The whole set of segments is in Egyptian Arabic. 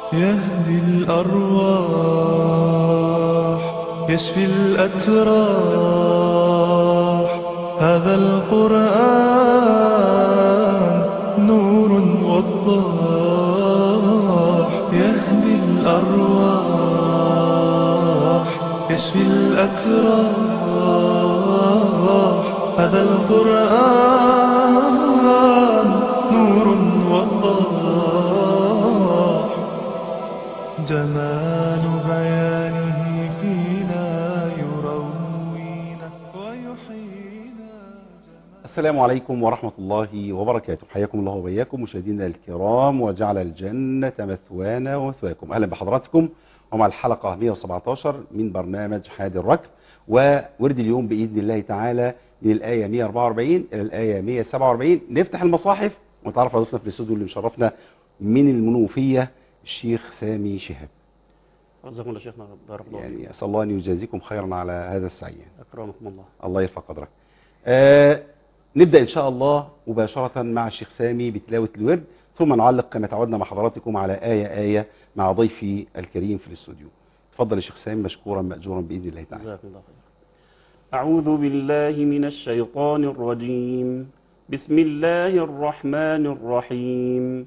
يهدي الأرواح يشفي الأتراح هذا القرآن نور وضاح يهدي الأرواح يشفي الأتراح هذا القرآن نور وضاح جمال بيانه فينا يروينا ويحيينا السلام عليكم ورحمة الله وبركاته حياكم الله وبياكم مشاهدينا الكرام وجعل الجنة مثوانا ومثواكم أهلا بحضراتكم ومع الحلقة 117 من برنامج حاد الركب وورد اليوم بإذن الله تعالى من الآية 144 إلى الآية 147 نفتح المصاحف ونتعرف على ضيفنا في الاستوديو اللي مشرفنا من المنوفية الشيخ سامي شهاب رزقكم الله شيخنا بارك الله فيكم يعني أسأل الله أن يجازيكم خيرا على هذا السعي اكرمكم الله الله يرفع قدرك آه نبدأ إن شاء الله مباشرة مع الشيخ سامي بتلاوة الورد ثم نعلق كما تعودنا مع حضراتكم على آية آية مع ضيفي الكريم في الاستوديو تفضل يا شيخ سامي مشكورا مأجورا بإذن الله تعالى جزاكم الله خير أعوذ بالله من الشيطان الرجيم بسم الله الرحمن الرحيم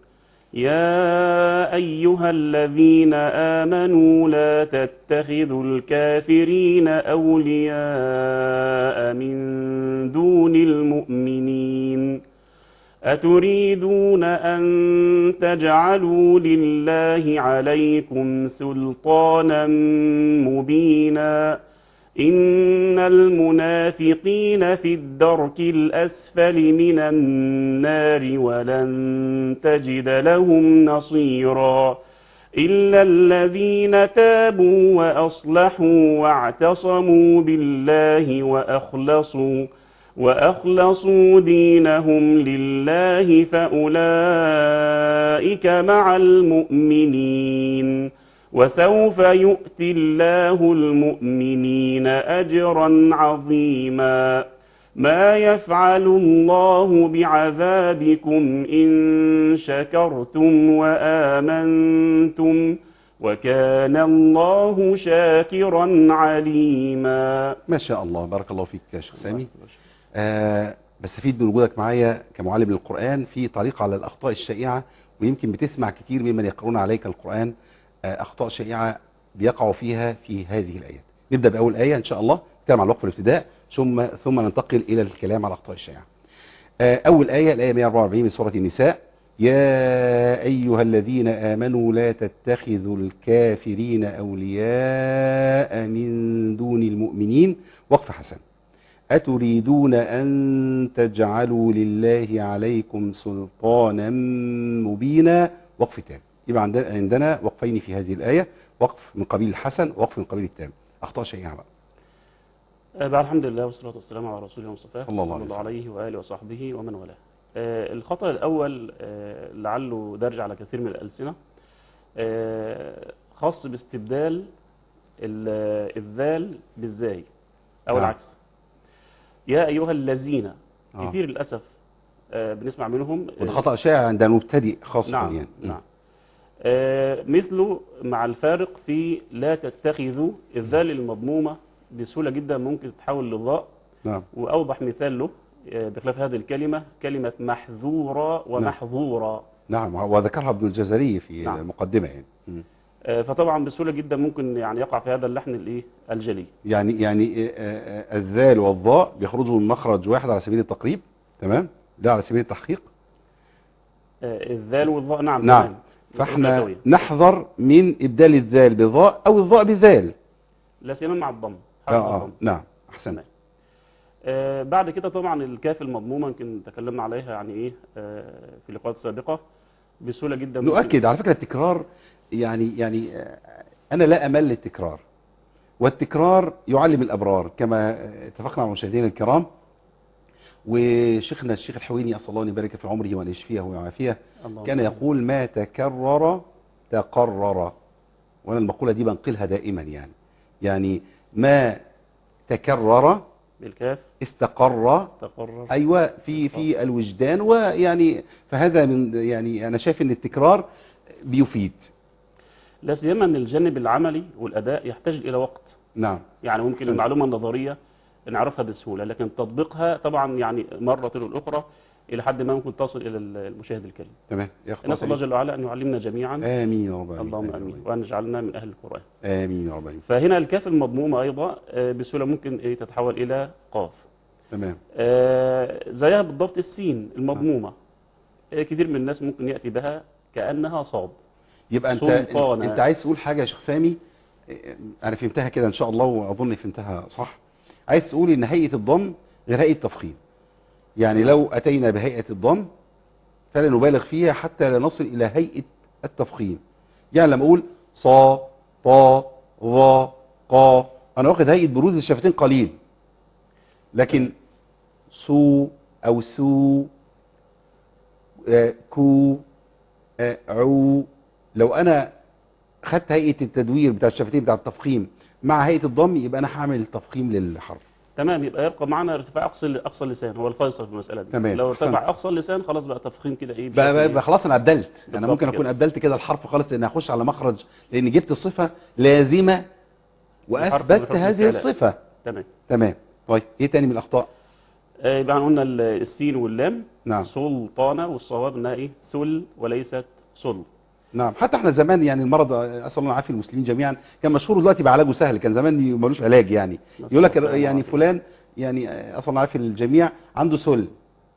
يا أيها الذين آمنوا لا تتخذوا الكافرين أولياء من دون المؤمنين أتريدون أن تجعلوا لله عليكم سلطانا مبينا إن المنافقين في الدرك الأسفل من النار ولن تجد لهم نصيرا إلا الذين تابوا وأصلحوا واعتصموا بالله وأخلصوا وأخلصوا دينهم لله فأولئك مع المؤمنين وسوف يؤتي الله المؤمنين أجرا عظيما ما يفعل الله بعذابكم إن شكرتم وآمنتم وكان الله شاكرا عليما ما شاء الله بارك الله فيك يا شيخ سامي آه بستفيد من وجودك معايا كمعلم للقرآن في تعليق على الأخطاء الشائعة ويمكن بتسمع كتير ممن يقرؤون عليك القرآن آه أخطاء شائعة بيقعوا فيها في هذه الآيات نبدأ بأول آية إن شاء الله نتكلم عن الوقف الابتداء ثم ثم ننتقل إلى الكلام على الأخطاء الشائعة آه أول آية الآية 144 من سورة النساء يا أيها الذين آمنوا لا تتخذوا الكافرين أولياء من دون المؤمنين وقف حسن أتريدون أن تجعلوا لله عليكم سلطانا مبينا وقف تام يبقى عندنا- عندنا وقفين في هذه الآية وقف من قبيل الحسن ووقف من قبيل التام أخطاء شيئا بقى آه، بعد الحمد لله والصلاة والسلام على رسوله المصطفى صلى الله عليه وسلم. عليه وآله وصحبه ومن والاه آه، الخطأ الأول آه، لعله درج على كثير من الألسنة آه، خاص باستبدال ال- الذال بالزاي أو نعم. العكس يا أيها الذين آه. كثير للأسف آه، بنسمع منهم وده خطأ شائع عند المبتدئ خاصة نعم يعني نعم آه، مثله مع الفارق في لا تتخذوا الذال المضمومة بسهولة جدا ممكن تتحول لضاء نعم وأوضح مثال له آه، بخلاف هذه الكلمة كلمة محذورة ومحظورة نعم وذكرها ابن الجزري في نعم. المقدمة يعني م. آه، فطبعا بسهولة جدا ممكن يعني يقع في هذا اللحن الايه الجلي يعني يعني آه، آه، الذال والضاء بيخرجوا من مخرج واحد على سبيل التقريب تمام ده على سبيل التحقيق آه، الذال والضاء نعم نعم تمام. فاحنا سوية. نحذر من ابدال الذال بضاء او الضاء بالذال لا سيما مع الضم اه حرف اه الضم. نعم احسنت تمام. آه، بعد كده طبعا الكاف المضمومة يمكن تكلمنا عليها يعني ايه آه، في لقاءات سابقة بسهولة جدا ممكن- نؤكد على فكرة التكرار يعني يعني آه، انا لا امل التكرار والتكرار يعلم الابرار كما آه، اتفقنا مع مشاهدينا الكرام وشيخنا الشيخ الحويني اسال الله ان يبارك في عمره وان يشفيه ويعافيه اللهم كان آمين. يقول ما تكرر تقرر وانا المقولة دي بنقلها دائما يعني يعني ما تكرر بالكاف استقر تقرر ايوه في في الوجدان ويعني فهذا من يعني انا شايف ان التكرار بيفيد لا سيما ان الجانب العملي والاداء يحتاج الى وقت نعم يعني ممكن أحسنت. المعلومه النظريه نعرفها بسهوله لكن تطبيقها طبعا يعني مره تلو الاخرى الى حد ما ممكن تصل الى المشاهد الكريم تمام يا أخطاء نسال الله سيد. جل وعلا ان يعلمنا جميعا آمين يا رب العالمين. اللهم امين وان يجعلنا من اهل القران آمين يا رب العالمين. فهنا الكاف المضمومه ايضا آه، بسهوله ممكن إيه، تتحول الى قاف تمام آه، زيها بالضبط السين المضمومه آه، كثير من الناس ممكن ياتي بها كانها صاد يبقى انت سلطانة. انت عايز تقول حاجه يا شيخ سامي إيه، انا فهمتها كده ان شاء الله واظن فهمتها صح عايز تقول ان هيئه الضم غير هيئه التفخيم يعني لو اتينا بهيئه الضم فلا نبالغ فيها حتى لا نصل الى هيئه التفخيم يعني لما اقول صا طا ظا قا انا واخد هيئه بروز الشفتين قليل لكن سو او سو آه، كو آه، عو لو انا خدت هيئه التدوير بتاع الشفتين بتاع التفخيم مع هيئه الضم يبقى انا هعمل تفخيم للحرف تمام يبقى يبقى معنا ارتفاع اقصى اقصى اللسان هو الفيصل في المساله دي تمام، لو ارتفع أحسنت. اقصى اللسان خلاص بقى تفخيم كده ايه بقى, بقى, بشكل بقى خلاص انا ابدلت انا بالضبط ممكن اكون كده. ابدلت كده الحرف خالص لان اخش على مخرج لان جبت صفه لازمه الحرف واثبت من حروف هذه الاستعلاء. الصفه تمام تمام طيب ايه تاني من الاخطاء آه، يبقى قلنا ال- السين واللام نعم سلطانه والصواب انها ايه سل وليست سل نعم حتى احنا زمان يعني المرض اسال الله العافيه المسلمين جميعا كان مشهور دلوقتي بعلاجه سهل كان زمان ملوش علاج يعني يقول لك نسأل الله يعني العافية. فلان يعني اسال الله العافيه للجميع عنده سل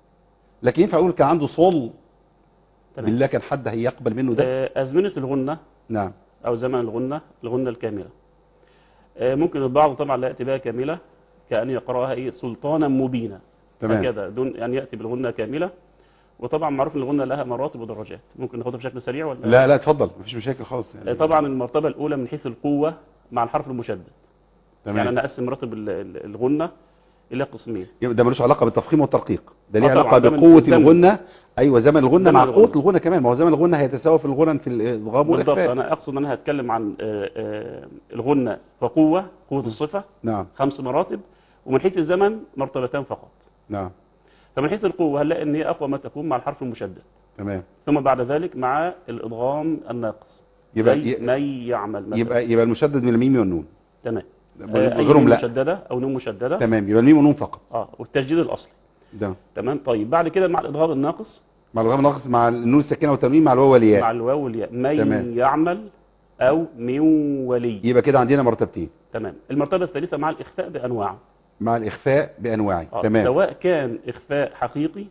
لكن ينفع اقول كان عنده صل تمام. بالله كان حد هيقبل منه ده آه، ازمنه الغنه نعم او زمن الغنه الغنه الكامله آه، ممكن البعض طبعا لا ياتي بها كامله كان يقراها ايه سلطانا مبينا تمام هكذا دون ان ياتي بالغنه كامله وطبعا معروف ان الغنه لها مراتب ودرجات ممكن ناخدها بشكل سريع ولا لا لا اتفضل مفيش مشاكل خالص آه، يعني طبعا المرتبه الاولى من حيث القوه مع الحرف المشدد تمام يعني انا اقسم مراتب ال- ال- الغنه الى قسمين يبقى ده ملوش علاقه بالتفخيم والترقيق ده ليه آه طبعاً، علاقه ده من بقوه الزمن. الغنه ايوه زمن الغنه زمن مع الغنة. قوه الغنه كمان ما هو زمن الغنه هيتساوى في الغنن في الادغام بالضبط والاخفاء انا اقصد ان انا هتكلم عن آه، آه، الغنه كقوه قوه الصفه نعم خمس مراتب ومن حيث الزمن مرتبتان فقط نعم فمن حيث القوه هنلاقي ان هي اقوى ما تكون مع الحرف المشدد تمام ثم بعد ذلك مع الادغام الناقص يبقى زي ي- من يعمل مثلا يبقى يبقى المشدد من الميم والنون تمام آه، أي غيرهم نون لا مشدده او نون مشدده تمام يبقى الميم والنون فقط اه والتشديد الاصلي ده تمام طيب بعد كده مع الادغام الناقص مع الغام ناقص مع النون الساكنه والتنوين مع الواو والياء مع الواو والياء من تمام. يعمل او من ولي يبقى كده عندنا مرتبتين تمام المرتبه الثالثه مع الاخفاء بانواع مع الاخفاء بانواعه آه، تمام سواء كان اخفاء حقيقي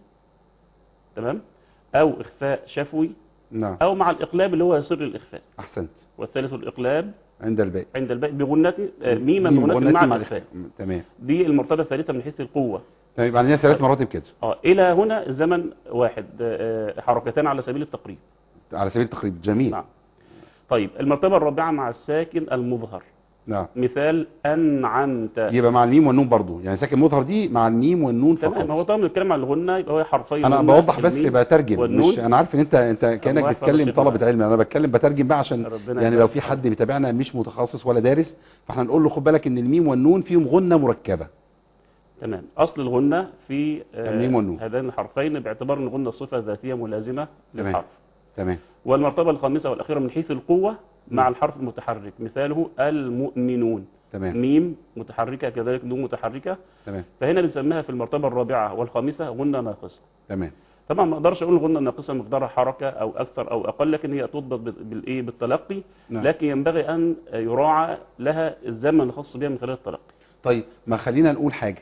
تمام او اخفاء شفوي نعم او مع الاقلاب اللي هو سر الاخفاء احسنت والثالث الاقلاب عند الباقي عند الباء بغنة آه، ميما ميم بغنة غنة مع مع الاخفاء الإخفاء. تمام دي المرتبه الثالثه من حيث القوه طيب يبقى عندنا ثلاث مراتب كده اه الى هنا الزمن واحد آه، حركتان على سبيل التقريب على سبيل التقريب جميل نعم طيب المرتبه الرابعه مع الساكن المظهر نعم مثال انعمت يبقى مع الميم والنون برضو يعني ساكن مظهر دي مع الميم والنون تمام فقط هو طبعا بنتكلم عن الغنه يبقى هو حرفين انا غنة، بوضح بس الميم بترجم والنون. مش انا عارف ان انت انت كانك الله يحفظك بتتكلم شيخنا. طلبه علم انا بتكلم بترجم بقى عشان ربنا يعني لو يبارك في فيك. حد بيتابعنا مش متخصص ولا دارس فاحنا نقول له خد بالك ان الميم والنون فيهم غنه مركبه تمام اصل الغنه في آه، الميم والنون. هذين الحرفين باعتبار ان الغنه صفه ذاتيه ملازمه تمام. للحرف تمام والمرتبه الخامسه والاخيره من حيث القوه مع الحرف المتحرك مثاله المؤمنون تمام ميم متحركه كذلك نون متحركه تمام فهنا بنسميها في المرتبه الرابعه والخامسه غنه ناقصه تمام طبعا ما اقدرش اقول الغنه الناقصه مقدارها حركه او اكثر او اقل لكن هي تضبط بال- بالايه بالتلقي نعم. لكن ينبغي ان يراعى لها الزمن الخاص بها من خلال التلقي طيب ما خلينا نقول حاجه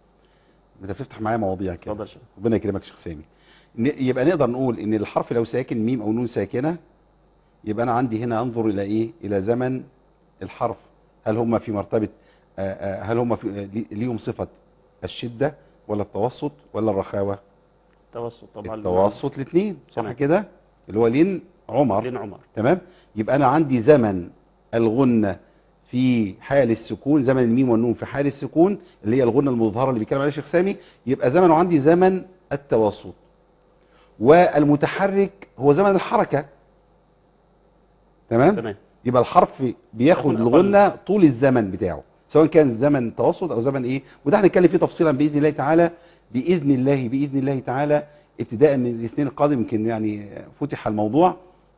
انت بتفتح معايا مواضيع كده اتفضل يا شيخ. ربنا يكرمك يا شيخ سامي ن- يبقى نقدر نقول ان الحرف لو ساكن ميم او نون ساكنه يبقى انا عندي هنا انظر الى ايه الى زمن الحرف هل هم في مرتبه آه، آه، هل هم في آه، لي- ليهم صفه الشده ولا التوسط ولا الرخاوه توسط طبعا التوسط الاثنين صح تمام. كده اللي هو لين عمر لين عمر تمام يبقى انا عندي زمن الغنه في حال السكون زمن الميم والنون في حال السكون اللي هي الغنه المظهره اللي بيتكلم عليها الشيخ سامي يبقى زمنه عندي زمن التوسط والمتحرك هو زمن الحركه تمام تمام يبقى الحرف بياخد يكون أقل. الغنه طول الزمن بتاعه سواء كان زمن توسط او زمن ايه وده هنتكلم فيه تفصيلا باذن الله تعالى باذن الله باذن الله تعالى ابتداء من الاثنين القادم يمكن يعني فتح الموضوع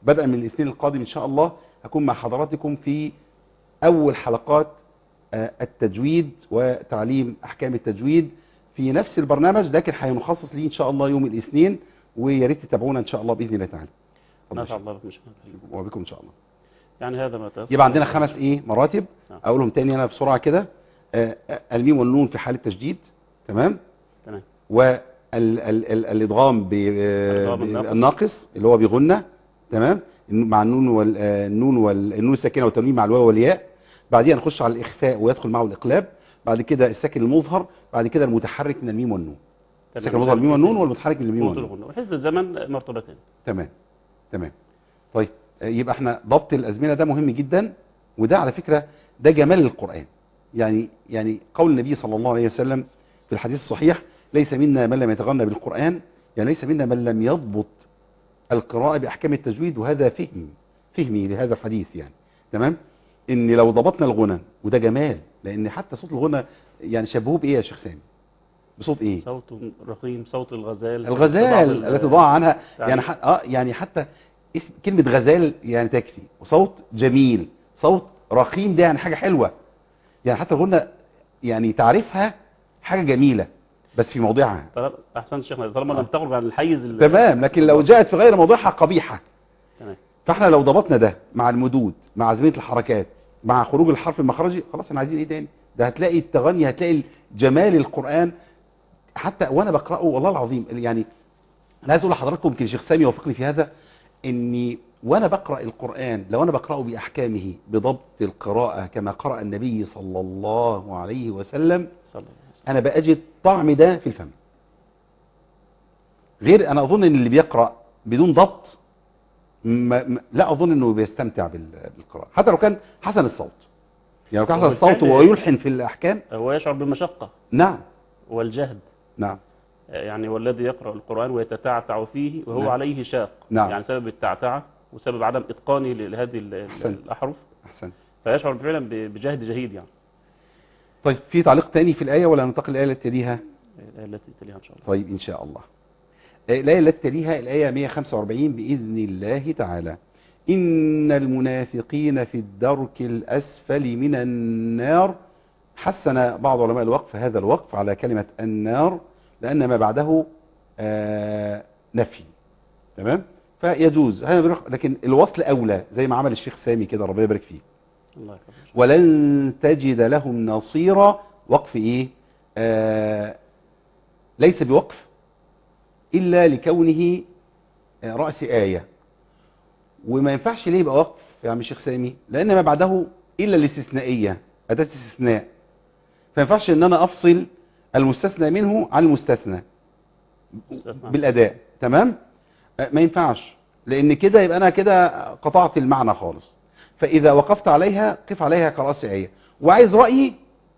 بدءا من الاثنين القادم ان شاء الله هكون مع حضراتكم في اول حلقات آه، التجويد وتعليم احكام التجويد في نفس البرنامج لكن هنخصص ليه ان شاء الله يوم الاثنين ويا ريت تتابعونا ان شاء الله باذن الله تعالى اتفضل ما يا شاء شيخ. الله بك مش هنتكلم. وبكم ان شاء الله يعني هذا ما تيسر يبقى عندنا خمس ايه مراتب نعم. اقولهم تاني انا بسرعه كده آه، آه، الميم والنون في حاله تشديد تمام تمام والادغام الإدغام الناقص. بالناقص اللي هو بغنه تمام النون- مع النون والنون والنون الساكنه والتنوين مع الواو والياء بعدين نخش على الاخفاء ويدخل معه الاقلاب بعد كده الساكن المظهر بعد كده المتحرك من الميم والنون الساكن المظهر من الميم والنون والمتحرك من الميم قوة والنون الغنى وحفظ الزمن مرتبتين تمام تمام طيب آه، يبقى احنا ضبط الازمنه ده مهم جدا وده على فكره ده جمال القران يعني يعني قول النبي صلى الله عليه وسلم في الحديث الصحيح ليس منا من لم يتغنى بالقران يعني ليس منا من لم يضبط القراءه باحكام التجويد وهذا فهم فهمي لهذا الحديث يعني تمام ان لو ضبطنا الغنى وده جمال لان حتى صوت الغنى يعني شبهوه بايه يا شيخ سامي بصوت ايه صوت رقيم صوت الغزال الغزال بعض التي ضاع عنها يعني- يعني ح... اه يعني حتى اسم كلمة غزال يعني تكفي وصوت جميل صوت رقيم ده يعني حاجة حلوة يعني حتى الغنى يعني تعرفها حاجة جميلة بس في موضعها طلب احسن شيخنا طالما آه. لم تخرج عن الحيز ال- تمام لكن لو جاءت في غير موضعها قبيحة تمام فاحنا لو ضبطنا ده مع المدود مع زمية الحركات مع خروج الحرف المخرجي خلاص احنا عايزين ايه تاني ده هتلاقي التغني هتلاقي جمال القرآن حتى وانا بقرأه والله العظيم يعني انا عايز اقول لحضراتكم يمكن الشيخ سامي يوافقني في هذا اني وانا بقرأ القرآن لو انا بقرأه باحكامه بضبط القراءة كما قرأ النبي صلى الله عليه وسلم صلى الله عليه وسلم انا بأجد طعم ده في الفم غير انا اظن ان اللي بيقرأ بدون ضبط ما ما لا اظن انه بيستمتع بال- بالقراءة حتى لو كان حسن الصوت يعني لو كان حسن وبالفعل- الصوت ويلحن في الاحكام هو يشعر بالمشقة نعم والجهد نعم يعني والذي يقرأ القرآن ويتتعتع فيه وهو نعم. عليه شاق نعم. يعني سبب التعتعة وسبب عدم إتقانه لهذه ال- ال- أحسنت. الأحرف احسن فيشعر فعلا ب- بجهد جهيد يعني طيب في تعليق تاني في الآية ولا ننتقل الآية التي تليها الآية التي تليها إن شاء الله طيب إن شاء الله آه، الآية التي تليها الآية 145 بإذن الله تعالى إن المنافقين في الدرك الأسفل من النار حسن بعض علماء الوقف هذا الوقف على كلمة النار لأن ما بعده آه، نفي تمام فيجوز هذا بيروح- لكن الوصل أولى زي ما عمل الشيخ سامي كده ربنا يبارك فيه الله يحفظك ولن تجد لهم نصيرا وقف ايه آه ليس بوقف الا لكونه آه، رأس آية وما ينفعش ليه يبقى وقف يا عم الشيخ سامي لان ما بعده الا الاستثنائية اداة استثناء فما ينفعش ان انا افصل المستثنى منه عن المستثنى استثناء. بالاداء تمام آه، ما ينفعش لان كده يبقى انا كده قطعت المعنى خالص فاذا وقفت عليها قف عليها كراس ايه وعايز رايي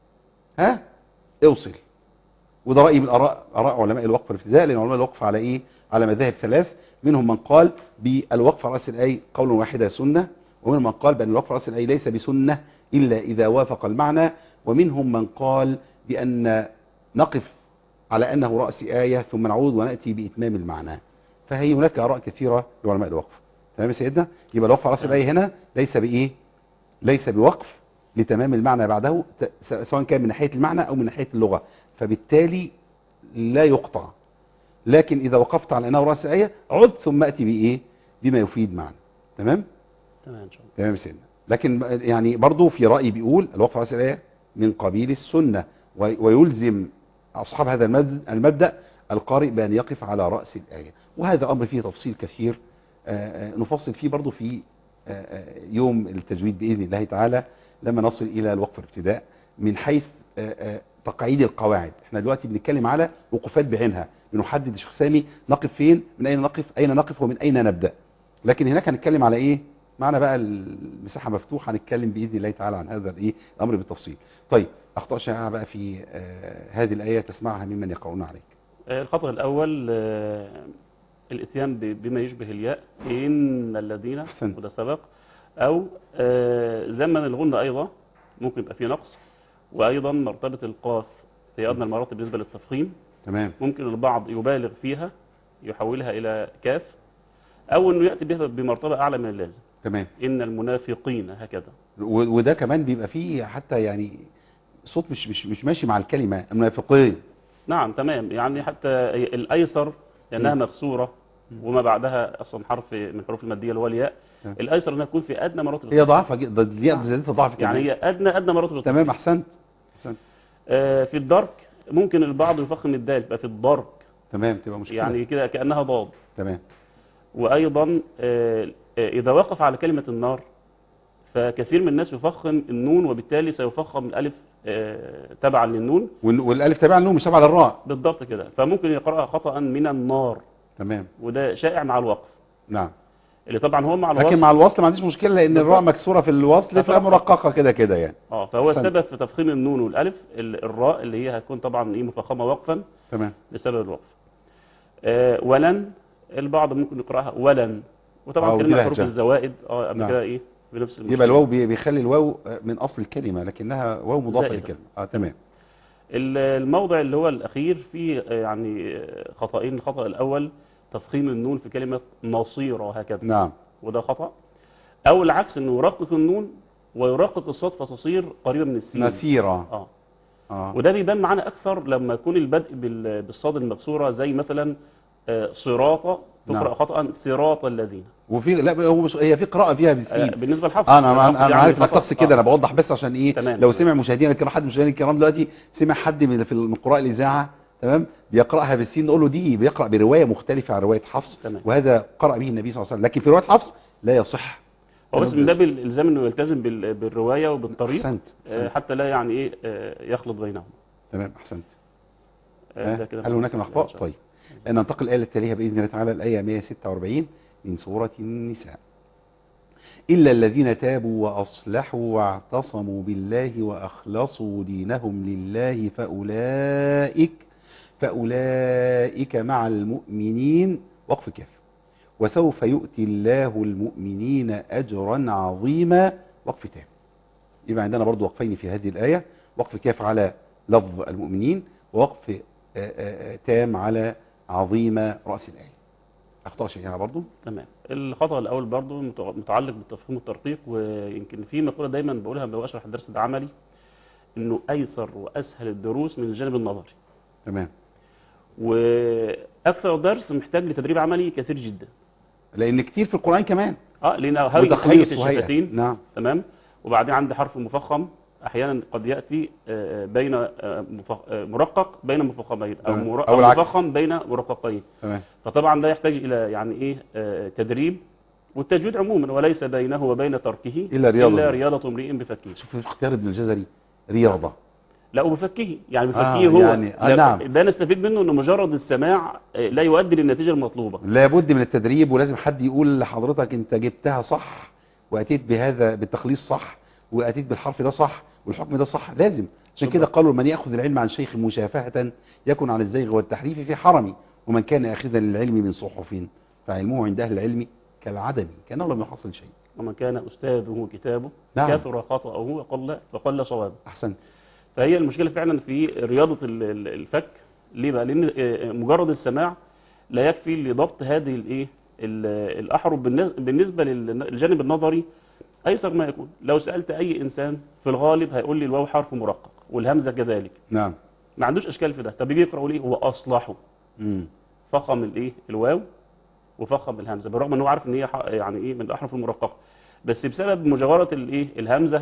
ها اوصل وده رايي من اراء اراء علماء الوقف الابتداء لان علماء الوقف على ايه على مذاهب ثلاث منهم من قال بالوقف على راس الايه قول واحده سنه ومنهم من قال بان الوقف على راس الايه ليس بسنه الا اذا وافق المعنى ومنهم من قال بان نقف على انه راس ايه ثم نعود وناتي باتمام المعنى فهي هناك اراء كثيره لعلماء الوقف تمام يا سيدنا يبقى الوقف على راس الايه هنا ليس بايه ليس بوقف لتمام المعنى بعده ت- س- سواء كان من ناحيه المعنى او من ناحيه اللغه فبالتالي لا يقطع لكن اذا وقفت على انه راس ايه عد ثم اتي بايه بما يفيد معنى تمام تمام إن شاء الله تمام يا سيدنا لكن ب- يعني برضو في راي بيقول الوقف على راس الايه من قبيل السنه وي- ويلزم اصحاب هذا المبد- المبدا القارئ بان يقف على راس الايه وهذا امر فيه تفصيل كثير آه، آه، نفصل فيه برضو في آه، آه، يوم التجويد باذن الله تعالى لما نصل الى الوقف الابتداء من حيث آه، آه، تقعيد القواعد احنا دلوقتي بنتكلم على وقوفات بعينها بنحدد الشيخ سامي نقف فين من اين نقف اين نقف ومن اين نبدا لكن هناك هنتكلم على ايه معنا بقى المساحه مفتوحه هنتكلم باذن الله تعالى عن هذا الايه الامر بالتفصيل طيب اخطاء شائعه بقى في آه، هذه الايه تسمعها ممن يقرؤون عليك آه، الخطأ الأول آه، الاتيان ب- بما يشبه الياء إن الذين أحسنت. وده سبق أو آه، زمن الغنة أيضا ممكن يبقى فيه نقص وأيضا مرتبة القاف هي أدنى المراتب بالنسبة للتفخيم تمام ممكن البعض يبالغ فيها يحولها إلى كاف او انه ياتي بها بمرتبه اعلى من اللازم تمام ان المنافقين هكذا و- وده كمان بيبقى فيه حتى يعني صوت مش مش مش ماشي مع الكلمه المنافقين نعم تمام يعني حتى الايسر لانها مم. مكسوره وما بعدها اصلا حرف من الحروف الماديه اللي هو الياء تمام. الايسر انها تكون في ادنى مراتب هي ضعفه جدا دي نعم. زيادتها ضعف يعني كمان. هي ادنى ادنى مراتب تمام التفخيم. احسنت احسنت آه، في الدرك ممكن البعض يفخم الدال يبقى في الدرك تمام تبقى مشكله يعني كده كانها ضاد تمام وايضا آه، آه، اذا وقف على كلمه النار فكثير من الناس يفخم النون وبالتالي سيفخم الالف آه، تبعا للنون وال- والالف تابع له مش تابع للراء بالضبط كده فممكن يقراها خطا من النار تمام وده شائع مع الوقف نعم اللي طبعا هو مع الوصف لكن مع الوصل ما عنديش مشكله لان بالضبط. الراء مكسوره في الوصل هترقق. فمرققه كده كده يعني اه فهو أحسنت. السبب في تفخيم النون والالف ال- الراء اللي هي هتكون طبعا ايه مفخمه وقفا تمام بسبب الوقف آه ولن البعض ممكن يقراها ولن آه، وطبعا ودي كلمه حروف لهجة. الزوائد اه قبل نعم. كده ايه بنفس المشكله يبقى الواو بي- بيخلي الواو من اصل الكلمه لكنها واو مضافه زائدة. للكلمه اه تمام ال- الموضع اللي هو الاخير فيه آه، يعني آه، خطأين الخطأ الاول تفخيم النون في كلمه نصير وهكذا نعم وده خطأ او العكس انه يرقق النون ويرقق الصاد فتصير قريبه من السين نسيره اه اه وده بيبان معانا اكثر لما يكون البدء بال- بالصاد المكسوره زي مثلا آه، صراط تقرا نعم. خطا صراط الذين وفي لا هو مش هي في قراءه فيها آه، بالسين بالنسبه لحفص آه، انا انا, حفص أنا يعني عارف انك خطأ. تقصد كده آه. انا بوضح بس عشان ايه تمام، لو تمام. سمع مشاهدينا الكرام حد من مشاهدينا الكرام دلوقتي سمع حد من في القراء الاذاعه تمام بيقراها بالسين نقول له دي بيقرا بروايه مختلفه عن روايه حفص تمام. وهذا قرأ به النبي صلى الله عليه وسلم لكن في روايه حفص لا يصح هو بس من باب الالزام انه يلتزم بال- بالروايه وبالطريق احسنت آه، أحسنت. حتى لا يعني ايه آه، يخلط بينهم تمام احسنت آه، ها؟ ده كده هل هناك بالنسبة اخطاء إن شاء الله. طيب ننتقل الايه التاليه باذن الله تعالى الايه 146 من سوره النساء الا الذين تابوا واصلحوا واعتصموا بالله واخلصوا دينهم لله فاولئك فاولئك مع المؤمنين وقف كاف وسوف يؤتي الله المؤمنين اجرا عظيما وقف تام يبقى عندنا برضو وقفين في هذه الايه وقف كاف على لفظ المؤمنين ووقف آه، آه، آه، تام على عظيم رأس الآية أخطاء شيئا برضو تمام الخطأ الأول برضو مت- متعلق بالتفخيم والترقيق ويمكن في مقولة دايما بقولها لما بشرح الدرس ده عملي إنه أيسر وأسهل الدروس من الجانب النظري تمام وأكثر درس محتاج لتدريب عملي كثير جدا لأن كتير في القرآن كمان اه لأن هي وتخليص هيئة وهيئة الشفتين نعم تمام وبعدين عندي حرف مفخم احيانا قد ياتي آه، بين آه، مفخ- آه، مرقق بين مفخمين او تمام. مر- أو أو العكس. مفخم بين مرققين تمام فطبعا ده يحتاج الى يعني ايه آه، تدريب والتجويد عموما وليس بينه وبين تركه إلا رياضة. الا رياضه امرئ بفكه شوف اختيار ابن الجزري رياضة لا وبفكه يعني بفكه آه، هو يعني- آه، ده- نعم. ده نستفيد منه انه مجرد السماع آه، لا يؤدي للنتيجه المطلوبه لابد من التدريب ولازم حد يقول لحضرتك انت جبتها صح واتيت بهذا بالتخليص صح واتيت بالحرف ده صح والحكم ده صح لازم عشان كده بالضبط. قالوا من ياخذ العلم عن شيخ مشافهه يكن على الزيغ والتحريف في حرمي ومن كان اخذا للعلم من صحف فعلمه عند اهل العلم كالعدم كانه لم يحصل شيء ومن كان استاذه كتابه نعم. كثر خطاه وقل وقل صوابه احسنت فهي المشكله فعلا في رياضه ال- ال- الفك ليه بقى لان آه، مجرد السماع لا يكفي لضبط هذه الايه ال- الاحرف بالنس- بالنسبه للجانب النظري ايسر ما يكون لو سالت اي انسان في الغالب هيقول لي الواو حرف مرقق والهمزه كذلك نعم ما عندوش اشكال في ده طب يجي يقرا يقول ايه هو اصلحه امم فخم الايه الواو وفخم الهمزه بالرغم ان هو عارف ان هي ح- يعني ايه من الاحرف المرققه بس بسبب مجاوره الايه الهمزه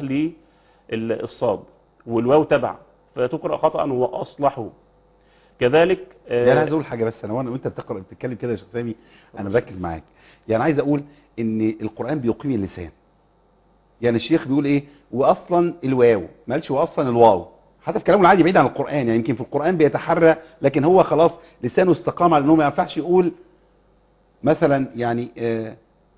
للصاد والواو تبع فتقرا خطا هو اصلحه كذلك آه، يعني انا عايز اقول حاجه بس انا وانا وانت بتقرا بتتكلم كده يا شيخ سامي انا بركز معاك يعني عايز اقول ان القران بيقيم اللسان يعني الشيخ بيقول ايه واصلا الواو ما قالش واصلا الواو حتى في كلامه العادي بعيد عن القران يعني يمكن في القران بيتحرى لكن هو خلاص لسانه استقام على انه ما ينفعش يقول مثلا يعني آه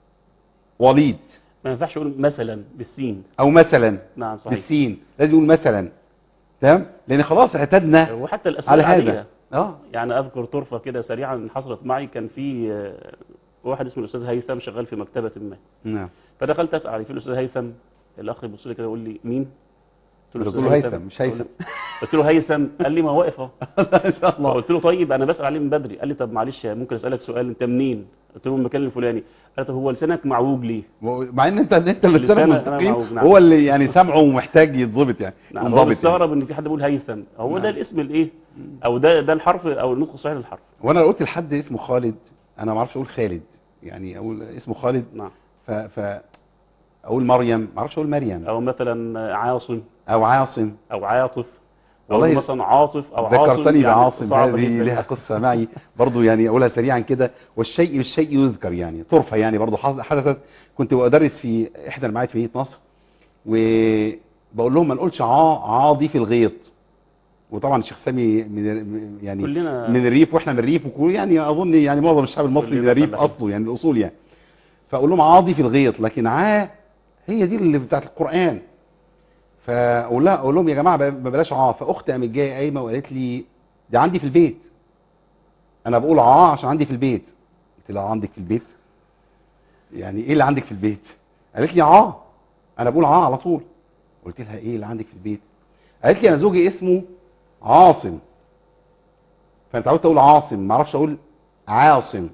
وليد ما ينفعش يقول مثلا بالسين او مثلا نعم صحيح بالسين لازم يقول مثلا تمام لان خلاص اعتدنا وحتى الاسماء على العاديه هذا اه يعني اذكر طرفه كده سريعا حصلت معي كان في آه، واحد اسمه الاستاذ هيثم شغال في مكتبه ما نعم فدخلت اسال عليه في الاستاذ هيثم الاخ يبص لي كده يقول لي مين قلت قلت له هيثم مش هيثم قلت له هيثم قال لي ما هو واقف اهو ان شاء الله فقلت له طيب انا بسال عليه من بدري قال لي طب معلش ممكن اسالك سؤال انت منين قلت له من المكان الفلاني قال طب هو لسانك معوج ليه مع ان انت انت اللي اللسان لسانك أنا مستقيم معوج، نعم. هو اللي يعني سمعه محتاج يتظبط يعني نعم هو ينضبط يعني. مستغرب ان في حد بيقول هيثم هو نعم. ده الاسم الايه او ده ده الحرف او النطق الصحيح للحرف وانا لو قلت لحد اسمه خالد انا ما اعرفش اقول خالد يعني اقول اسمه خالد نعم ف, ف اقول مريم ما اعرفش اقول مريم او مثلا عاصم او عاصم او عاطف والله والله مثلا عاطف او عاصم ذكرتني يعني بعاصم صعبة هذه جداً. لها قصة معي برضو يعني أقولها سريعا كده والشيء بالشيء يذكر يعني طرفة يعني برضو حص- حدثت كنت أدرس في إحدى المعاهد في مدينة نصر وبقول لهم ما نقولش عا عاضي في الغيط وطبعا الشيخ سامي من يعني كلنا من الريف واحنا من الريف وكل يعني اظن يعني معظم الشعب المصري من كلنا الريف فلاحين. اصله يعني الاصول يعني فاقول لهم عاضي في الغيط لكن عا هي دي اللي بتاعت القران فاقول لها اقول لهم يا جماعه ب- بلاش عا فاختي قامت جايه قايمه وقالت لي ده عندي في البيت انا بقول عا عشان عندي في البيت قلت لها عندك في البيت يعني ايه اللي عندك في البيت قالت لي عا انا بقول عا على طول قلت لها ايه اللي عندك في البيت قالت لي انا زوجي اسمه عاصم فانت عاوز اقول عاصم ما اعرفش اقول عاصم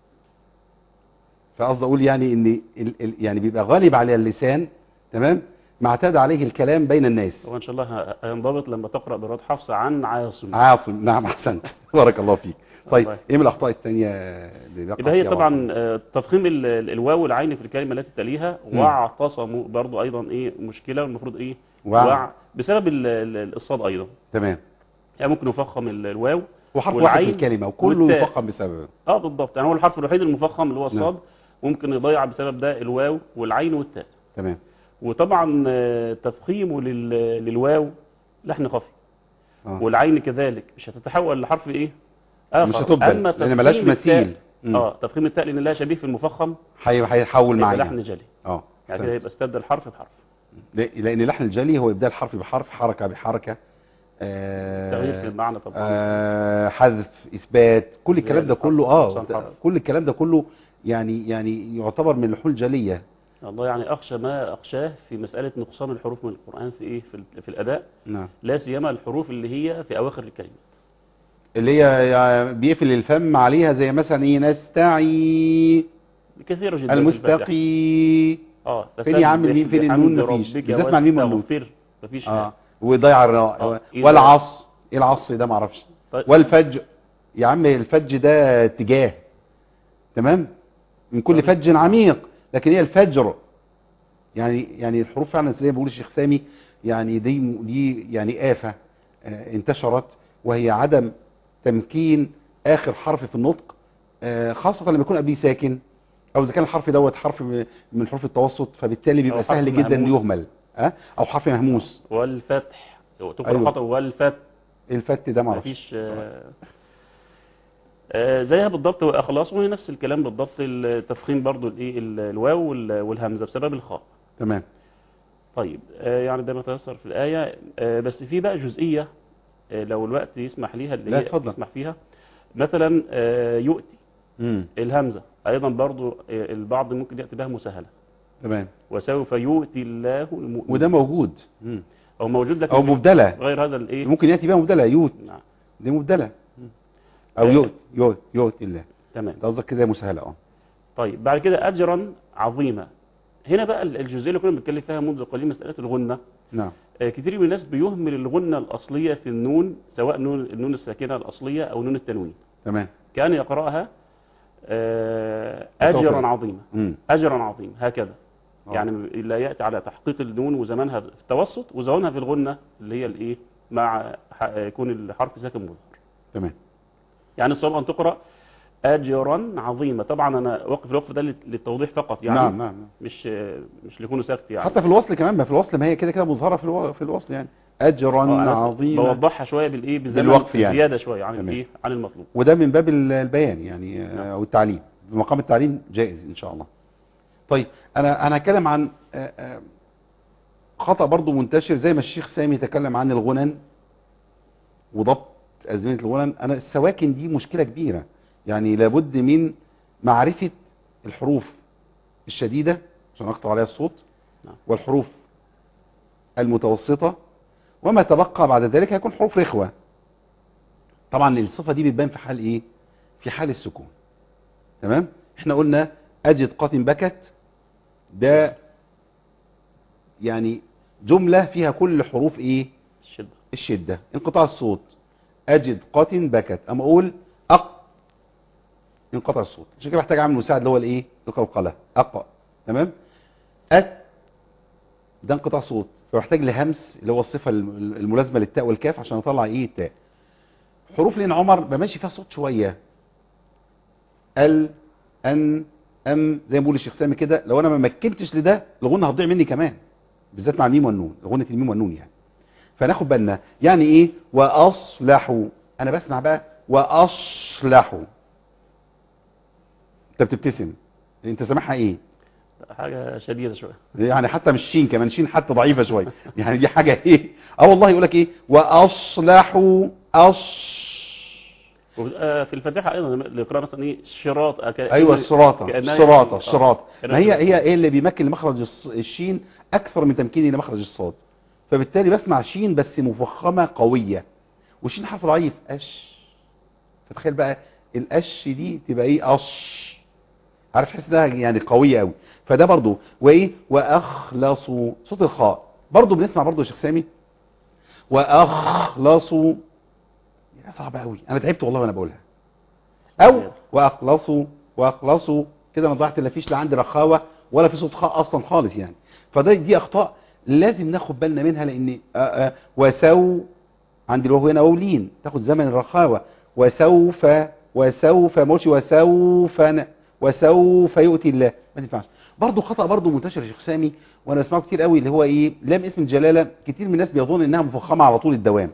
فقصدي اقول يعني ان ال ال يعني بيبقى غالب على اللسان تمام ما اعتاد عليه الكلام بين الناس هو ان شاء الله ه- هينضبط لما تقرا براد حفص عن عاصم عاصم نعم احسنت بارك الله فيك طيب الله. ايه من الاخطاء الثانيه اللي بيقع يبقى هي فيها طبعا بعض؟ آه، تفخيم ال- ال- الواو والعين في الكلمه التي تليها مم. واعتصموا برضو ايضا ايه مشكله والمفروض ايه وع. وع بسبب ال- ال- الصاد ايضا تمام يعني ممكن نفخم ال- الواو وحرف واحد في والعين الكلمه وكله والتاء. يفخم بسببه اه بالضبط يعني هو الحرف الوحيد المفخم اللي هو نعم. الصاد ممكن يضيع بسبب ده الواو والعين والتاء تمام وطبعا آه، تفخيمه لل- للواو لحن خفي اه والعين كذلك مش هتتحول لحرف ايه اخر مش هتبدل اما لان ملاش تفخيم التاء- مثيل مم. اه تفخيم التاء لان لها شبيه في المفخم هي- هيحول يبقى معايا لحن جلي اه يعني كده أحسنت. يبقى استبدل الحرف بحرف لا- لان لحن الجلي هو ابدال حرف بحرف حركه بحركه آه، تغيير في المعنى طبعا آه، حذف اثبات كل الكلام ده زيادة كله حرف، اه نقصان حرف. كل الكلام ده كله يعني يعني يعتبر من لحول جليه الله يعني اخشى ما اخشاه في مساله نقصان الحروف من القران في ايه في, ال- في الاداء نعم لا سيما الحروف اللي هي في اواخر الكلمه اللي هي يعني بيقفل الفم عليها زي مثلا ايه نستعي كثيره جدا في الفاتحة. المستقي اه فين يا عم فسبح الميم؟ فين بحمد النون؟ مفيش. ربك بالذات مع الميم والنون. واستغفر. مفيش اه ويضيع الراء آه، إذا- والعص ايه العص ده ما اعرفش طيب. والفج يا عم الفج ده اتجاه تمام من كل طيب. فج عميق لكن هي الفجر يعني يعني الحروف فعلا زي ما بيقول الشيخ سامي يعني دي دي يعني آفة آه، انتشرت وهي عدم تمكين آخر حرف في النطق آه، خاصة لما يكون قبليه ساكن أو إذا كان الحرف دوت حرف م- من حروف التوسط فبالتالي بيبقى أو حرف سهل جدا إنه مهموس. يهمل أه؟ أو حرف مهموس والفتح تقرا أيوة. خطأ والفتح الفت ده ما اعرفش مفيش آه، آه، زيها بالضبط واخلاص وهي نفس الكلام بالضبط التفخيم برضو الايه ال- الواو وال- والهمزه بسبب الخاء تمام طيب آه، يعني ده ما تيسر في الايه آه، بس في بقى جزئيه آه، لو الوقت يسمح ليها اللي لا، هي اتفضل. يسمح فيها مثلا آه، يؤتي امم الهمزه ايضا برضو آه، البعض ممكن ياتي بها مسهله تمام وسوف يؤتي الله المؤمنين وده موجود مم. او موجود لكن او مبدله غير هذا الايه ممكن ياتي بها مبدله يوت نعم دي مبدله او آه. يوت يوت يوت الله تمام ده قصدك كده مسهله اه طيب بعد كده اجرا عظيما هنا بقى الجزئيه اللي كنا بنتكلم فيها منذ قليل مساله الغنه نعم آه، كتير من الناس بيهمل الغنه الاصليه في النون سواء نون النون الساكنه الاصليه او نون التنوين تمام كان يقراها آه، وسوف اجرا يأتي. عظيما امم اجرا عظيما هكذا آه. يعني لا ياتي على تحقيق النون وزمانها في التوسط وزمانها في الغنه اللي هي الايه مع ح- يكون الحرف ساكن مظهر تمام يعني الصواب ان تقرا اجرا عظيما طبعا انا واقف الوقف ده للت- للتوضيح فقط يعني نعم نعم نعم. مش مش ليكونوا سكت يعني حتى في الوصل كمان ما في الوصل ما هي كده كده مظهره في الو... في الوصل يعني اجرا آه، أنا عظيما بوضحها شويه بالايه بالزمن بالوقت يعني. زياده شويه عن تمام. الايه عن المطلوب وده من باب ال- البيان يعني آه، نعم. او التعليم بمقام التعليم جائز ان شاء الله طيب انا انا هتكلم عن آه، آه، خطأ برضو منتشر زي ما الشيخ سامي تكلم عن الغنن وضبط أزمنة الغنن أنا السواكن دي مشكلة كبيرة يعني لابد من معرفة الحروف الشديدة عشان أقطع عليها الصوت نعم. والحروف المتوسطة وما تبقى بعد ذلك هيكون حروف رخوة طبعا الصفة دي بتبان في حال ايه في حال السكون تمام احنا قلنا اجد قاتم بكت ده يعني جملة فيها كل حروف ايه الشدة الشدة انقطاع الصوت اجد قاتم بكت اما اقول اق انقطع الصوت عشان كده محتاج اعمل مساعد اللي هو الايه القلقلة اق تمام ات ده انقطاع صوت فمحتاج لهمس اللي هو الصفة الم- الملازمة للتاء والكاف عشان اطلع ايه التاء حروف لين عمر بمشي فيها صوت شوية ال ان ام زي ما بيقول الشيخ سامي كده لو انا ما مكنتش لده الغنة هتضيع مني كمان بالذات مع الميم والنون غنة الميم والنون يعني فناخد بالنا يعني ايه واصلحوا انا بسمع بقى واصلحوا انت بتبتسم انت سامعها ايه حاجة شديدة شوية يعني حتى مش شين كمان شين حتى ضعيفة شوية يعني دي حاجة ايه اه والله يقول لك ايه واصلحوا اص وبيبقى في الفاتحة أيضا اللي يقرأ مثلا إيه شراط أك- ايوه الصراطة كأنها الصراطة يعني- الصراطة آه. ما هي هي ايه اللي بيمكن لمخرج الص- الشين اكثر من تمكيني لمخرج الصاد فبالتالي بسمع شين بس مفخمة قوية والشين حرف ضعيف اش فتخيل بقى الاش دي تبقى ايه اش عارف تحس انها يعني قوية قوي فده برضو وايه واخلصوا صوت الخاء برضو بنسمع برضو يا شيخ سامي واخلصوا يا صعبة قوي انا تعبت والله وانا بقولها او واخلصوا واخلصوا كده ما ضيعت لا فيش لا عندي رخاوه ولا في صوت خاء اصلا خالص يعني فده دي اخطاء لازم ناخد بالنا منها لان آه، آه، وسو عندي الواو هنا واولين تاخد زمن الرخاوه وسوف وسوف موشي وسوف ن- وسوف يؤتي الله ما تنفعش برضه خطا برضه منتشر يا شيخ سامي وانا اسمعه كتير قوي اللي هو ايه لام اسم الجلاله كتير من الناس بيظن انها مفخمه على طول الدوام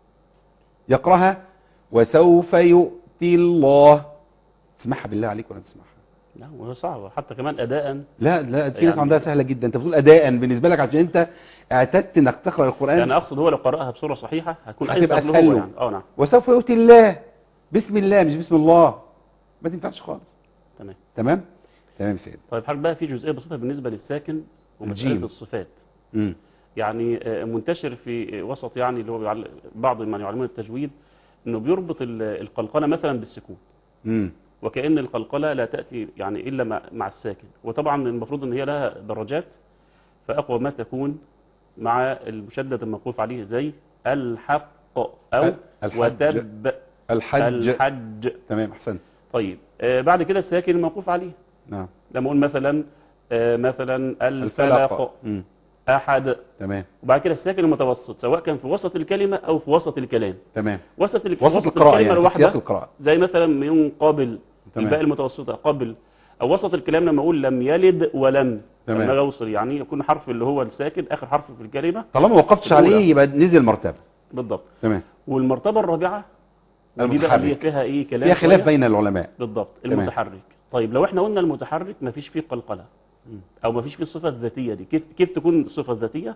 يقراها وسوف يؤتي الله تسمعها بالله عليك ولا تسمعها لا وهي صعبة حتى كمان أداء لا لا في ناس يعني- عندها سهله جدا انت بتقول اداء بالنسبه لك عشان انت اعتدت انك تقرا القران يعني أقصد هو لو قرأها بصورة صحيحة هتكون هتبقى أيسر له أسهل هو له. يعني أه نعم وسوف يؤتي الله بسم الله مش بسم الله ما تنفعش خالص تمام تمام تمام يا سيد طيب حضرتك بقى في جزئية بسيطة بالنسبة للساكن ومسألة الجيم. الصفات امم يعني آه، منتشر في وسط يعني اللي هو بيعل- بعض من يعلمون التجويد انه بيربط ال- القلقلة مثلا بالسكون امم وكأن القلقلة لا تأتي يعني إلا مع, مع الساكن وطبعا المفروض ان هي لها درجات فأقوى ما تكون مع المشدد الموقوف عليه زي الحق أو الحج. وتب الحج الحج تمام احسنت طيب آه، بعد كده الساكن الموقوف عليه نعم لما اقول مثلا آه، مثلا الفلق الفلق امم أحد تمام وبعد كده الساكن المتوسط سواء كان في وسط الكلمة أو في وسط الكلام تمام وسط, ال... وسط القراءه الكلمة يعني في سياق الواحدة القراءه زي مثلا من قبل تمام. الباء المتوسطة قبل أو وسط الكلام لما أقول لم يلد ولم تمام. لما أوصل يعني يكون حرف اللي هو الساكن آخر حرف في الكلمة طالما ما وقفتش الأولى. عليه يبقى نزل مرتبه بالضبط تمام والمرتبة الرابعة ودي بقى اللي المتحرك فيها إيه كلام فيها خلاف شوية. بين العلماء بالضبط تمام. المتحرك طيب لو احنا قلنا المتحرك مفيش فيه قلقلة مم. أو مفيش فيه الصفة الذاتية دي كيف, كيف تكون الصفة الذاتية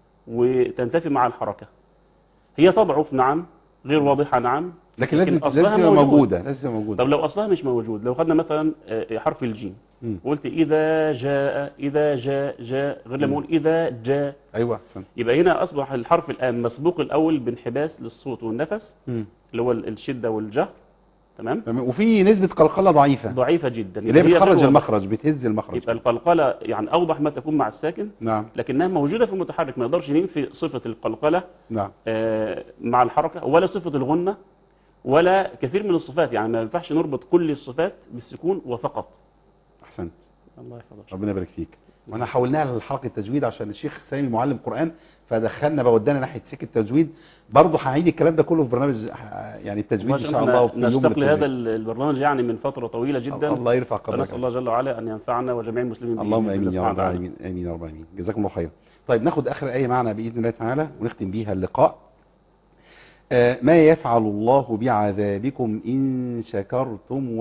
وتنتفي مع الحركة هي تضعف نعم غير واضحة نعم لكن لازم لكن أصلها لازم تبقى موجود. موجوده لازم تبقى موجوده طب لو أصلها مش موجود لو خدنا مثلا آه، حرف الجيم مم. قلت إذا جاء إذا جاء جاء غير لما مم. أقول إذا جاء ايوه احسنت يبقى هنا أصبح الحرف الآن مسبوق الأول بانحباس للصوت والنفس مم. اللي هو الشدة والجهر تمام تمام وفي نسبه قلقله ضعيفه ضعيفة جدا اللي هي غير بتخرج واضحة. المخرج بتهز المخرج يبقى القلقلة يعني أوضح ما تكون مع الساكن نعم لكنها موجودة في المتحرك ما نقدرش ننفي صفة القلقلة نعم آه، مع الحركة ولا صفة الغنة ولا كثير من الصفات يعني ما ينفعش نربط كل الصفات بالسكون وفقط احسنت الله يحفظك ربنا يبارك فيك وانا حولناها لحلقه التجويد عشان الشيخ سامي معلم قران فدخلنا بقى ودانا ناحيه سكه التجويد برضه هعيد الكلام ده كله في برنامج آه، يعني التجويد ان شاء الله وفي يوم من نشتاق لهذا التجويد. البرنامج يعني من فترة طويلة جدا الله يرفع قدرك فنسأل الله جل وعلا أن ينفعنا وجميع المسلمين بإذن اللهم الله امين يا سبحانه رب وتعالى. العالمين امين يا رب العالمين جزاكم الله خير طيب ناخد اخر ايه معنا باذن الله تعالى ونختم بيها اللقاء آه، ما يفعل الله بعذابكم ان شكرتم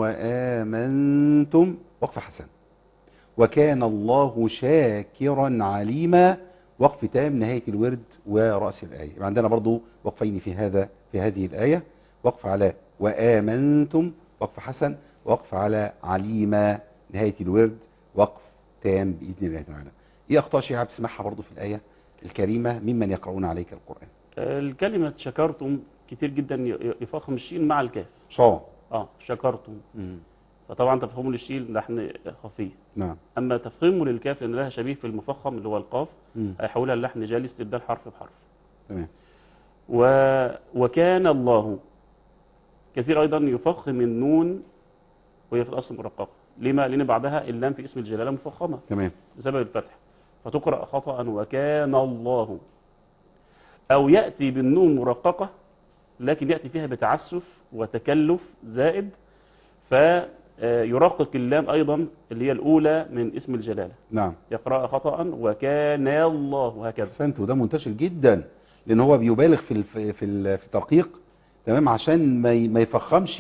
وامنتم وقف حسن وكان الله شاكرا عليما وقف تام نهاية الورد ورأس الآية يبقى عندنا برضو وقفين في هذا في هذه الآية وقف على وآمنتم وقف حسن وقف على عليما نهاية الورد وقف تام بإذن الله تعالى ايه أخطاء شيعة بتسمعها برضو في الآية الكريمة ممن يقرؤون عليك القرآن آه، الكلمة شكرتم كتير جدا ي- ي- يفخم الشين مع الكاف صا اه شكرتم مم. فطبعا تفخيمه للشين لحن خفي نعم اما تفخيمه للكاف لان لها شبيه في المفخم اللي هو القاف مم. هيحولها للحن جالي استبدال حرف بحرف تمام و... وكان الله كثير ايضا يفخم النون وهي في الاصل مرققه لما لان بعدها اللام في اسم الجلاله مفخمه تمام بسبب الفتح فتقرا خطا وكان الله او ياتي بالنون مرققه لكن ياتي فيها بتعسف وتكلف زائد فيرقق اللام ايضا اللي هي الاولى من اسم الجلاله نعم يقرا خطا وكان الله هكذا احسنت وده منتشر جدا لان هو بيبالغ في الف... في ال- في الترقيق تمام عشان ما ي... ما يفخمش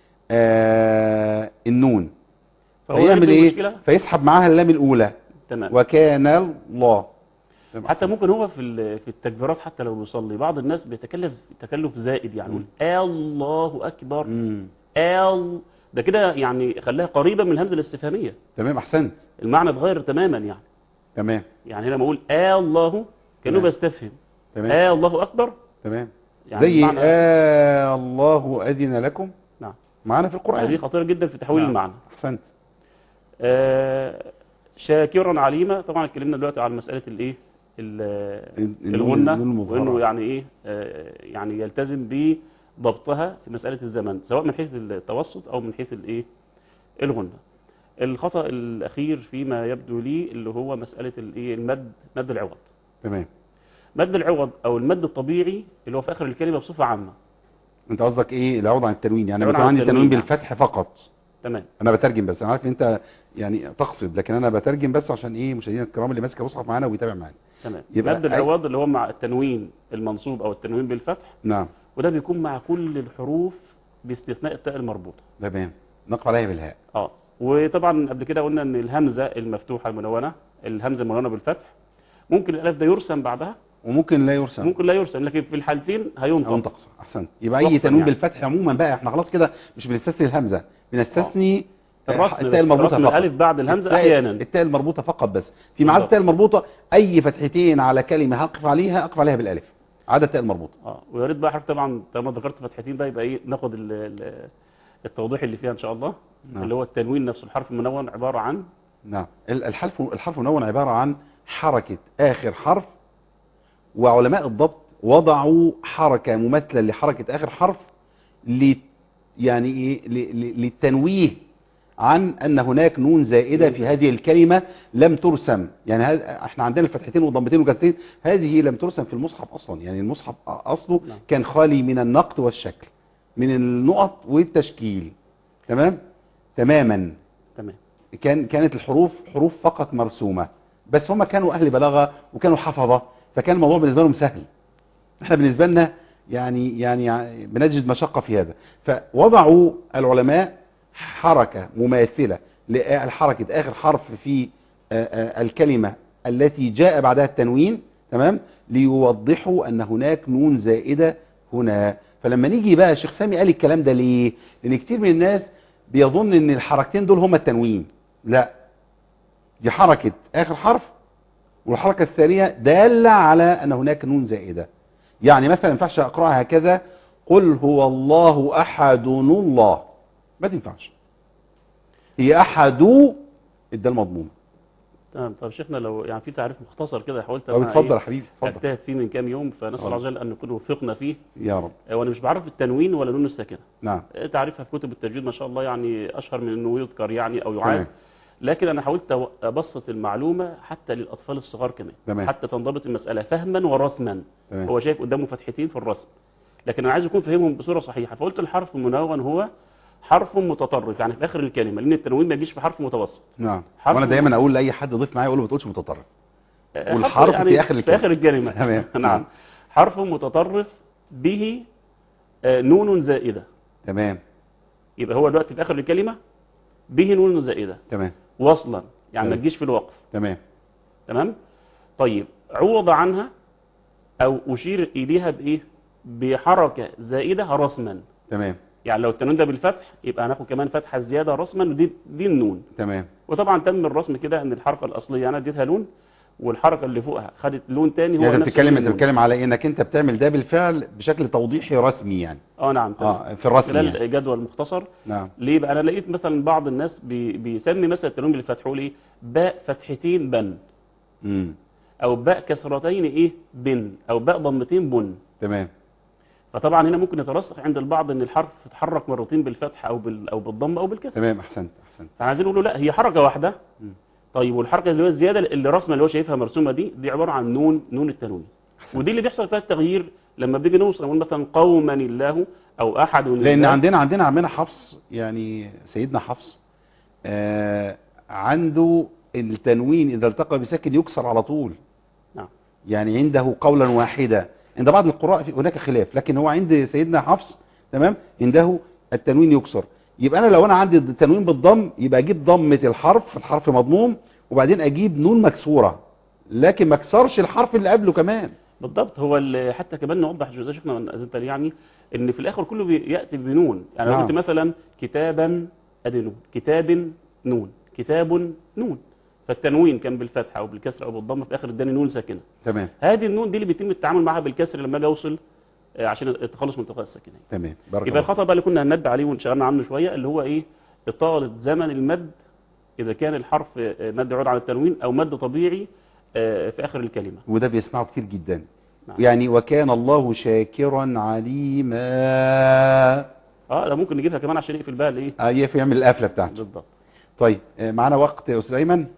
آه النون فهو فيعمل يعمل ايه مشكله فيسحب معاها اللام الاولى تمام وكان الله تمام. حتى ممكن هو في ال- في التكبيرات حتى لو بيصلي بعض الناس بيتكلف تكلف زائد يعني يقول الله اكبر مم. ال ده كده يعني خلاها قريبه من الهمزه الاستفهاميه تمام احسنت المعنى اتغير تماما يعني تمام يعني هنا لما اقول آه الله كانه تمام. بيستفهم تمام آه الله اكبر تمام يعني زي المعنى- آه الله أذن لكم نعم معانا في دي القرآن خطيره جدا في تحويل نعم. المعنى احسنت آه شاكرا عليما طبعا اتكلمنا دلوقتي على مساله الايه ال- النون- الغنه النون المظهرة. وانه يعني ايه آه يعني يلتزم بضبطها في مساله الزمن سواء من حيث التوسط او من حيث الايه الغنه الخطا الاخير فيما يبدو لي اللي هو مساله الايه المد مد العوض تمام مد العوض او المد الطبيعي اللي هو في اخر الكلمه بصفه عامه انت قصدك ايه العوض عن التنوين يعني العوض بيكون عن عندي التنوين، تنوين نعم. بالفتح فقط تمام انا بترجم بس انا عارف ان انت يعني تقصد لكن انا بترجم بس عشان ايه مشاهدينا الكرام اللي ماسك مصحف معانا وبيتابع معانا تمام يبقى مد أي- العوض اللي هو مع التنوين المنصوب او التنوين بالفتح نعم وده بيكون مع كل الحروف باستثناء التاء المربوطه تمام نقف عليها بالهاء اه وطبعا قبل كده قلنا ان الهمزه المفتوحه المنونه الهمزه المنونه بالفتح ممكن الالف ده يرسم بعدها وممكن لا يرسم ممكن لا يرسم لكن في الحالتين او هينطق ينطق صح احسنت يبقى اي وقفاً تنوين يعني. بالفتح عموما بقى احنا خلاص كده مش بنستثني الهمزه بنستثني آه، الرسم التاء بس، المربوطه رسم فقط الالف بعد الهمزه التاء- احيانا التاء المربوطه فقط بس فيما عدا بالضبط. التاء المربوطه اي فتحتين على كلمه هقف عليها اقف عليها بالالف عدا التاء المربوطه اه ويا ريت بقى حضرتك طبعا طالما ذكرت فتحتين ده يبقى ايه ناخد ال- ال- التوضيح اللي فيها ان شاء الله نعم. اللي هو التنوين نفسه الحرف المنون عباره عن نعم ال- الحرف الحرف المنون عباره عن حركه اخر حرف وعلماء الضبط وضعوا حركه مماثله لحركه اخر حرف ل يعني ايه ل- ل- للتنويه عن ان هناك نون زائده في هذه الكلمه لم ترسم يعني هذ- احنا عندنا الفتحتين والضمتين والكسرتين هذه لم ترسم في المصحف اصلا يعني المصحف اصله نعم. كان خالي من النقط والشكل من النقط والتشكيل تمام تماما تمام كان كانت الحروف حروف فقط مرسومة بس هم كانوا أهل بلاغة وكانوا حفظة فكان الموضوع بالنسبة لهم سهل احنا بالنسبة لنا يعني يعني بنجد مشقة في هذا فوضعوا العلماء حركة مماثلة لحركة آخر حرف في آه، آه، الكلمة التي جاء بعدها التنوين تمام ليوضحوا أن هناك نون زائدة هنا فلما نيجي بقى الشيخ سامي قال الكلام ده ليه لأن كتير من الناس بيظن ان الحركتين دول هما التنوين لا دي حركة اخر حرف والحركة الثانية دالة على ان هناك نون زائدة يعني مثلا ما ينفعش اقراها هكذا قل هو الله احد الله ما تنفعش هي احد الدال مضمومة تمام طب شيخنا لو يعني في تعريف مختصر كده حاولت طب أنا اتفضل يا إيه حبيبي اتفضل اجتهد فيه من كام يوم فنسال الله اتفضل. عز وجل ان نكون وفقنا فيه يا رب آه، وانا مش بعرف التنوين ولا نون الساكنه نعم آه، تعريفها في كتب التجويد ما شاء الله يعني اشهر من انه يذكر يعني او يعاد تمام لكن انا حاولت أو- ابسط المعلومه حتى للاطفال الصغار كمان تمام. حتى تنضبط المساله فهما ورسما تمام هو شايف قدامه فتحتين في الرسم لكن انا عايز يكون فاهمهم بصوره صحيحه فقلت الحرف المنون هو حرف متطرف يعني في اخر الكلمه لان التنوين ما يجيش في حرف متوسط نعم حرف وانا دايما اقول لاي حد ضيف معايا اقول له ما تقولش متطرف آه، والحرف حرف في آخر في الكلمة. اخر الكلمه تمام. نعم. نعم حرف متطرف به آه، نون زائده تمام يبقى هو دلوقتي في اخر الكلمه به نون زائده تمام وصلا يعني ما تمام. تجيش في الوقف تمام تمام طيب عوض عنها او اشير اليها بايه بحركه زائده رسما تمام يعني لو التنوين ده بالفتح يبقى هناخد كمان فتحه زياده رسما ودي دي النون تمام وطبعا تم الرسم كده ان الحركه الاصليه انا اديتها نون والحركه اللي فوقها خدت لون تاني هو يعني انت نفس بتتكلم انت اللون. بتتكلم على انك انت بتعمل ده بالفعل بشكل توضيحي رسمي يعني اه نعم تمام. اه في الرسم خلال يعني. جدول مختصر نعم ليه بقى انا لقيت مثلا بعض الناس بي بيسمي مثلا التنوين بالفتح يقول ايه باء فتحتين بن امم او باء كسرتين ايه بن او باء ضمتين بن تمام فطبعا هنا ممكن يترسخ عند البعض ان الحرف يتحرك مرتين بالفتح او بال او بالضم او بالكسر تمام احسنت احسنت فعايزين نقول له لا هي حركه واحده مم. طيب والحركه اللي هو الزياده اللي رسمه اللي هو شايفها مرسومه دي دي عباره عن نون نون التنوين أحسنت. ودي اللي بيحصل فيها التغيير لما بيجي نوصل نقول مثلا قوما الله او احد لان الله. عندنا عندنا عمنا حفص يعني سيدنا حفص آه عنده التنوين اذا التقى بساكن يكسر على طول نعم يعني عنده قولا واحدا عند بعض القراء في- هناك خلاف لكن هو عند سيدنا حفص تمام عنده التنوين يكسر يبقى انا لو انا عندي التنوين بالضم يبقى اجيب ضمه الحرف الحرف مضموم وبعدين اجيب نون مكسوره لكن ما اكسرش الحرف اللي قبله كمان بالضبط هو ال- حتى كمان نوضح جزء شيخنا من أذنت لي يعني ان في الاخر كله بي- ياتي بنون يعني لو نعم. قلت مثلا كتابا ادي نون كتاب نون كتاب نون فالتنوين كان بالفتحه او بالكسر او بالضمه في الاخر اداني نون ساكنه تمام هذه النون دي اللي بيتم التعامل معها بالكسر لما اجي اوصل آه، عشان التخلص من التقاء الساكنين تمام بارك يبقى الله الخطا بقى اللي كنا هننبه عليه وانشغلنا عنه شويه اللي هو ايه اطاله زمن المد اذا كان الحرف آه، مد يعود على التنوين او مد طبيعي آه، في اخر الكلمه وده بيسمعه كتير جدا نعم. يعني وكان الله شاكرا عليما اه ده ممكن نجيبها كمان عشان يقفل بقى الايه آه يعمل القفله بتاعته بالضبط طيب آه، معانا وقت يا استاذ ايمن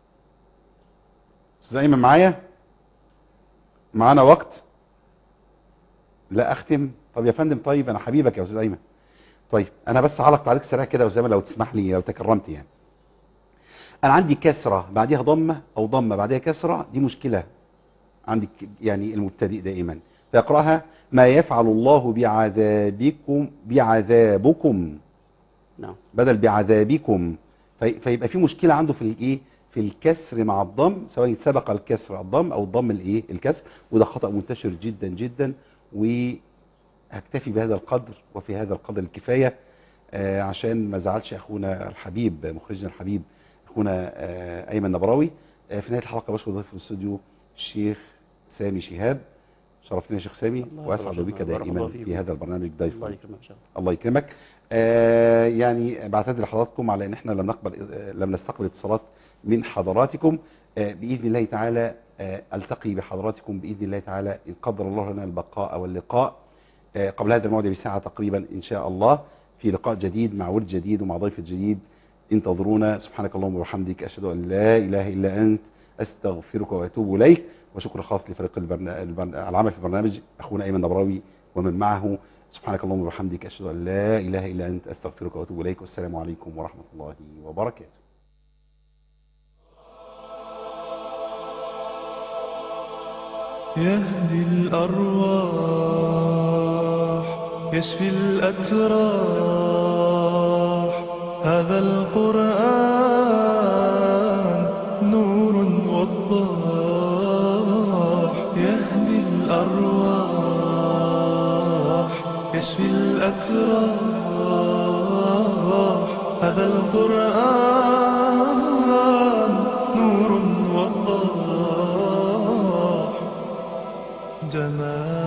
استاذ ايمن معايا معانا وقت لا اختم طب يا فندم طيب انا حبيبك يا استاذ ايمن طيب انا بس علق تعليق سريع كده يا استاذ أيمن لو تسمح لي لو تكرمت يعني انا عندي كسره بعديها ضمه او ضمه بعديها كسره دي مشكله عندك يعني المبتدئ دائما فيقراها ما يفعل الله بعذابكم بعذابكم نعم بدل بعذابكم في في- يبقى في مشكله عنده في الايه في الكسر مع الضم سواء سبق الكسر الضم او الضم الايه الكسر وده خطا منتشر جدا جدا وهكتفي بهذا القدر وفي هذا القدر الكفايه آه عشان ما زعلش اخونا الحبيب مخرجنا الحبيب اخونا آه ايمن نبراوي آه في نهايه الحلقه بشكر ضيف في الاستوديو الشيخ سامي شهاب شرفتنا يا شيخ سامي الله واسعد يبارك بك فيك. بارك الله دائما فيك. في هذا البرنامج ضيفا الله يكرمك ان شاء الله الله يكرمك آه يعني بعتذر لحضراتكم على ان احنا لم نقبل آه لم نستقبل اتصالات من حضراتكم آه باذن الله تعالى آه التقي بحضراتكم باذن الله تعالى ان قدر الله لنا البقاء واللقاء آه قبل هذا الموعد بساعه تقريبا ان شاء الله في لقاء جديد مع ورد جديد ومع ضيف جديد انتظرونا سبحانك اللهم وبحمدك اشهد ان لا اله الا انت استغفرك واتوب اليك وشكر خاص لفريق البرنا... البرنا... العمل في البرنامج اخونا ايمن نبراوي ومن معه سبحانك اللهم وبحمدك اشهد ان لا اله الا انت استغفرك واتوب اليك والسلام عليكم ورحمه الله وبركاته يهدي الأرواح يشفي الأتراح هذا القرآن نور وضاح يهدي الأرواح يشفي الأتراح هذا القرآن نور وضاح جمال